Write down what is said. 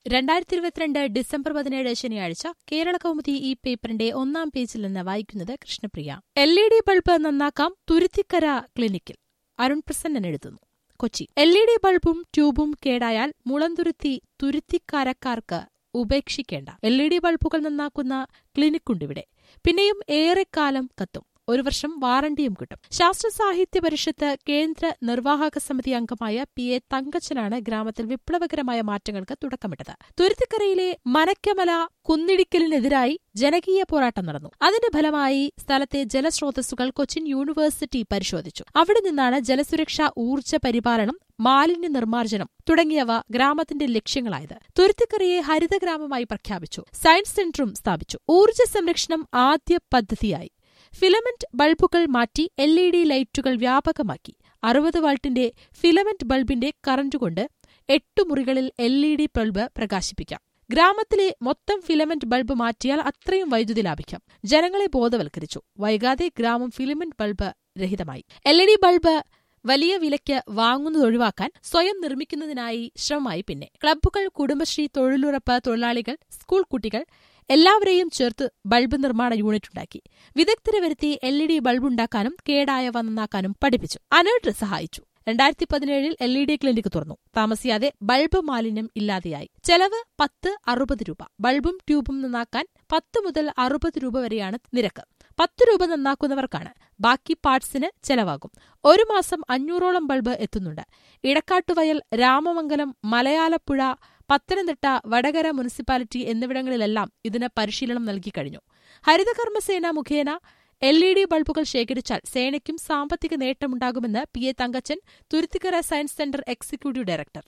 രണ്ടായിരത്തി ഇരുപത്തിരണ്ട് ഡിസംബർ പതിനേഴ് ശനിയാഴ്ച കേരള കൗമുദി ഈ പേപ്പറിന്റെ ഒന്നാം പേജിൽ നിന്ന് വായിക്കുന്നത് Krishnapriya L E D bulb നന്നാക്കാം തുരുത്തിക്കര ക്ലിനിക്കിൽ അരുൺ പ്രസന്നൻ എഴുതുന്നു കൊച്ചി എൽ ഇ ഡി ബൾബും ട്യൂബും കേടായാൽ മുളന്തുരുത്തി തുരുത്തിക്കാരക്കാർക്ക് ഉപേക്ഷിക്കേണ്ട എൽ ഇ ഡി ബൾബുകൾ നന്നാക്കുന്ന ക്ലിനിക്കുണ്ടിവിടെ പിന്നെയും ഏറെക്കാലം കത്തും ഒരു വർഷം വാറണ്ടിയും കിട്ടും ശാസ്ത്ര സാഹിത്യ പരിഷത്ത് കേന്ദ്ര നിർവാഹക സമിതി അംഗമായ പി എ തങ്കച്ചനാണ് ഗ്രാമത്തിൽ വിപ്ലവകരമായ മാറ്റങ്ങൾക്ക് തുടക്കമിട്ടത് തുരുത്തിക്കരയിലെ മനക്കമല കുന്നിടിക്കലിനെതിരായി ജനകീയ പോരാട്ടം നടന്നു അതിന്റെ ഫലമായി സ്ഥലത്തെ ജലസ്രോതസ്സുകൾ കൊച്ചിൻ യൂണിവേഴ്സിറ്റി പരിശോധിച്ചു അവിടെ നിന്നാണ് ജലസുരക്ഷ ഊർജ്ജ പരിപാലനം മാലിന്യ നിർമ്മാർജ്ജനം തുടങ്ങിയവ ഗ്രാമത്തിന്റെ ലക്ഷ്യങ്ങളായത് തുരുത്തിക്കരയെ ഹരിതഗ്രാമമായി പ്രഖ്യാപിച്ചു സയൻസ് സെന്ററും സ്ഥാപിച്ചു ഊർജ്ജ സംരക്ഷണം ആദ്യ പദ്ധതിയായി ഫിലമെന്റ് ബൾബുകൾ മാറ്റി എൽ ഇ ഡി ലൈറ്റുകൾ വ്യാപകമാക്കി അറുപത് വാൾട്ടിന്റെ ഫിലമെന്റ് ബൾബിന്റെ കറന്റുകൊണ്ട് എട്ട് മുറികളിൽ എൽ ഇ ഡി ബൾബ് പ്രകാശിപ്പിക്കാം ഗ്രാമത്തിലെ മൊത്തം ഫിലമെന്റ് ബൾബ് മാറ്റിയാൽ അത്രയും വൈദ്യുതി ലാഭിക്കാം ജനങ്ങളെ ബോധവൽക്കരിച്ചു വൈകാതെ ഗ്രാമം ഫിലമെന്റ് ബൾബ് രഹിതമായി എൽ ഇ ഡി ബൾബ് വലിയ വിലയ്ക്ക് വാങ്ങുന്നത് ഒഴിവാക്കാൻ സ്വയം നിർമ്മിക്കുന്നതിനായി ശ്രമമായി പിന്നെ ക്ലബ്ബുകൾ കുടുംബശ്രീ തൊഴിലുറപ്പ് തൊഴിലാളികൾ സ്കൂൾ കുട്ടികൾ എല്ലാവരെയും ചേർത്ത് ബൾബ് നിർമ്മാണ യൂണിറ്റ് ഉണ്ടാക്കി വിദഗ്ധരെ വരുത്തി എൽ ഇ ഡി ബൾബ് ഉണ്ടാക്കാനും കേടായവ നന്നാക്കാനും പഠിപ്പിച്ചു അനേർട്ട് സഹായിച്ചു രണ്ടായിരത്തി പതിനേഴിൽ എൽ ഇ ഡി ക്ലിനിക്ക് തുറന്നു താമസിയാതെ ബൾബ് മാലിന്യം ഇല്ലാതെയായി ചെലവ് പത്ത് അറുപത് രൂപ ബൾബും ട്യൂബും നന്നാക്കാൻ പത്ത് മുതൽ അറുപത് രൂപ വരെയാണ് നിരക്ക് പത്ത് രൂപ നന്നാക്കുന്നവർക്കാണ് ബാക്കി പാർട്സിന് ചെലവാകും ഒരു മാസം അഞ്ഞൂറോളം ബൾബ് എത്തുന്നുണ്ട് ഇടക്കാട്ടുവയൽ രാമമംഗലം മലയാലപ്പുഴ പത്തനംതിട്ട വടകര മുനിസിപ്പാലിറ്റി എന്നിവിടങ്ങളിലെല്ലാം ഇതിന് പരിശീലനം നൽകിക്കഴിഞ്ഞു ഹരിതകർമ്മസേന മുഖേന എൽ ഇ ഡി ബൾബുകൾ ശേഖരിച്ചാൽ സേനയ്ക്കും സാമ്പത്തിക നേട്ടമുണ്ടാകുമെന്ന് P A Thankachan Thuruthikkara science centre executive director